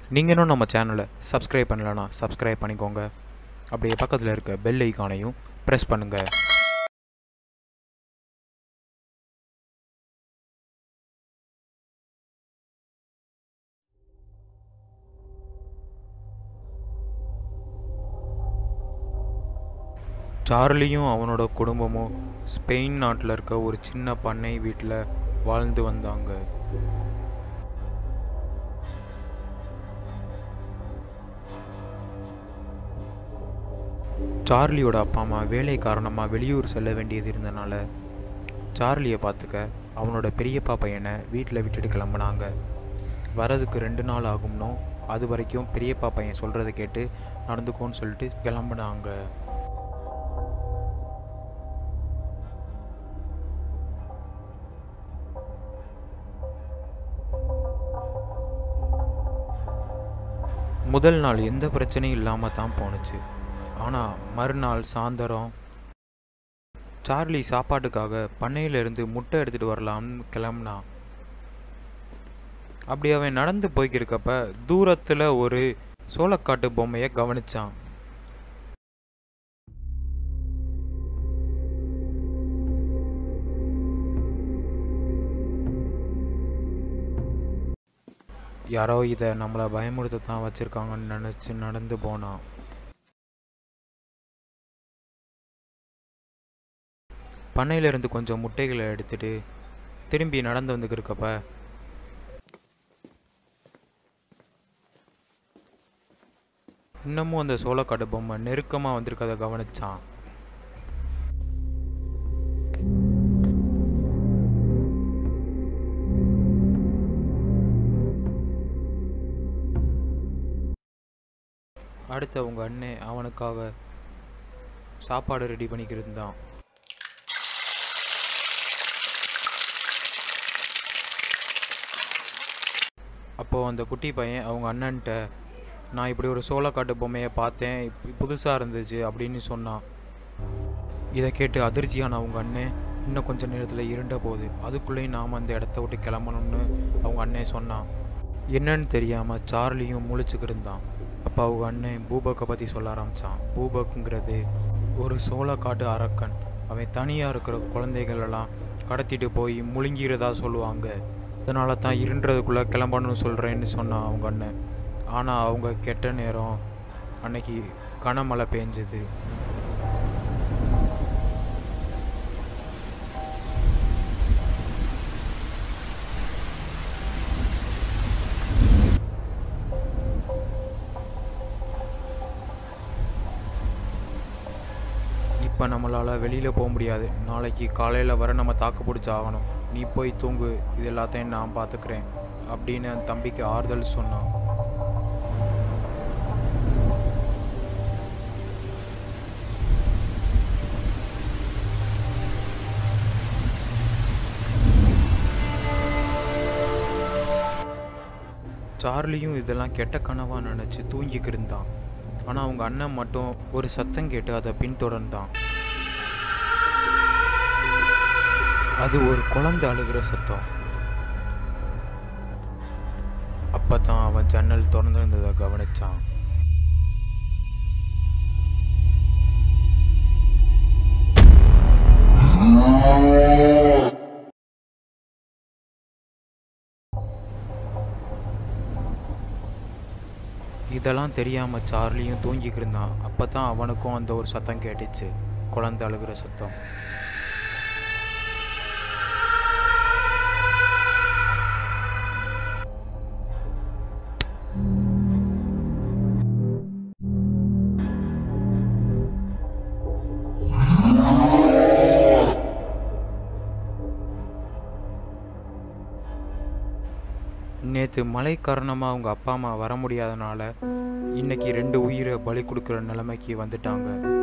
நீங்கள் இன்னும் நம்ம சேனலை சப்ஸ்கிரைப் பண்ணலனா சப்ஸ்கிரைப் பண்ணிக்கோங்க அப்படியே பக்கத்தில் இருக்க பெல் ஐக்கானையும் ப்ரெஸ் பண்ணுங்கள் சார்லியும் அவனோட குடும்பமும் ஸ்பெயின் நாட்டில் இருக்க ஒரு சின்ன பண்ணை வீட்டில் வாழ்ந்து வந்தாங்க சார்லியோட அப்பா அம்மா வேலை காரணமாக வெளியூர் செல்ல வேண்டியது இருந்தனால சார்லியை பார்த்துக்க அவனோட பெரியப்பா பையனை வீட்டில் விட்டுட்டு கிளம்புனாங்க வரதுக்கு ரெண்டு நாள் ஆகும்னோ அது வரைக்கும் பெரியப்பா பையன் சொல்கிறத கேட்டு நடந்துக்கோன்னு சொல்லிட்டு கிளம்புனாங்க முதல் நாள் எந்த பிரச்சனையும் இல்லாமல் தான் போணுச்சு ஆனால் மறுநாள் சாயந்தரம் சார்லி சாப்பாட்டுக்காக பண்ணையிலிருந்து முட்டை எடுத்துகிட்டு வரலாம்னு கிளம்புனான் அப்படி அவன் நடந்து போய்க்கிருக்கப்ப தூரத்தில் ஒரு சோளக்காட்டு பொம்மையை கவனிச்சான் யாரோ இதை நம்மளை பயமுறுத்த தான் வச்சுருக்காங்கன்னு நினச்சி நடந்து போனான் பண்ணையிலிருந்து கொஞ்சம் முட்டைகளை எடுத்துட்டு திரும்பி நடந்து வந்துக்கிருக்கப்ப இன்னமும் அந்த சோளக்காடு பொம்மை நெருக்கமாக வந்திருக்கதை கவனிச்சான் அடுத்து அவங்க அண்ணன் அவனுக்காக சாப்பாடு ரெடி பண்ணிக்கிட்டு இருந்தான் அப்போது அந்த குட்டி பையன் அவங்க அண்ணன்ட்ட நான் இப்படி ஒரு சோளக்காட்டு பொம்மையை பார்த்தேன் இப்ப புதுசாக இருந்துச்சு அப்படின்னு சொன்னான் இதை கேட்டு அதிர்ச்சியான அவங்க அண்ணன் இன்னும் கொஞ்சம் நேரத்தில் இருண்ட போகுது அதுக்குள்ளேயும் நாம் அந்த இடத்த விட்டு கிளம்பணும்னு அவங்க அண்ணன் சொன்னான் என்னன்னு தெரியாமல் சார்லியும் முழிச்சுக்கிருந்தான் அப்போ அவங்க அண்ணன் பூபக்கை பற்றி சொல்ல ஆரம்பித்தான் பூபக்குங்கிறது ஒரு சோளக்காட்டு அரக்கன் அவன் தனியாக இருக்கிற குழந்தைகளெல்லாம் கடத்திட்டு போய் முழுங்கிறதா சொல்லுவாங்க அதனால தான் இருன்றதுக்குள்ளே கிளம்பணும்னு சொல்கிறேன்னு சொன்னான் அவங்க அண்ணன் ஆனால் அவங்க கெட்ட நேரம் அன்னைக்கு கனமழை பெஞ்சது இப்போ நம்மளால் வெளியில் போக முடியாது நாளைக்கு காலையில் வர நம்ம தாக்கு பிடிச்சி ஆகணும் நீ போய் தூங்கு இது எல்லாத்தையும் நான் பார்த்துக்கிறேன் அப்படின்னு என் தம்பிக்கு ஆறுதல் சொன்னான் சார்லியும் இதெல்லாம் கெட்ட கனவா நினச்சி தூங்கிக்கிட்டு இருந்தான் ஆனால் அவங்க அண்ணன் மட்டும் ஒரு சத்தம் கேட்டு அதை பின்தொடர்ந்தான் அது ஒரு குழந்தை அழுகிற சத்தம் அப்போ தான் அவன் ஜன்னல் திறந்திருந்ததை கவனிச்சான் இதெல்லாம் தெரியாமல் சார்லியும் தூங்கிக்கிட்டு இருந்தான் அப்போ தான் அவனுக்கும் அந்த ஒரு சத்தம் கேட்டுச்சு குழந்தை அழுகிற சத்தம் நேற்று மழை காரணமாக அவங்க அப்பா அம்மா வர முடியாதனால இன்னைக்கு ரெண்டு உயிரை பலி கொடுக்குற நிலைமைக்கு வந்துட்டாங்க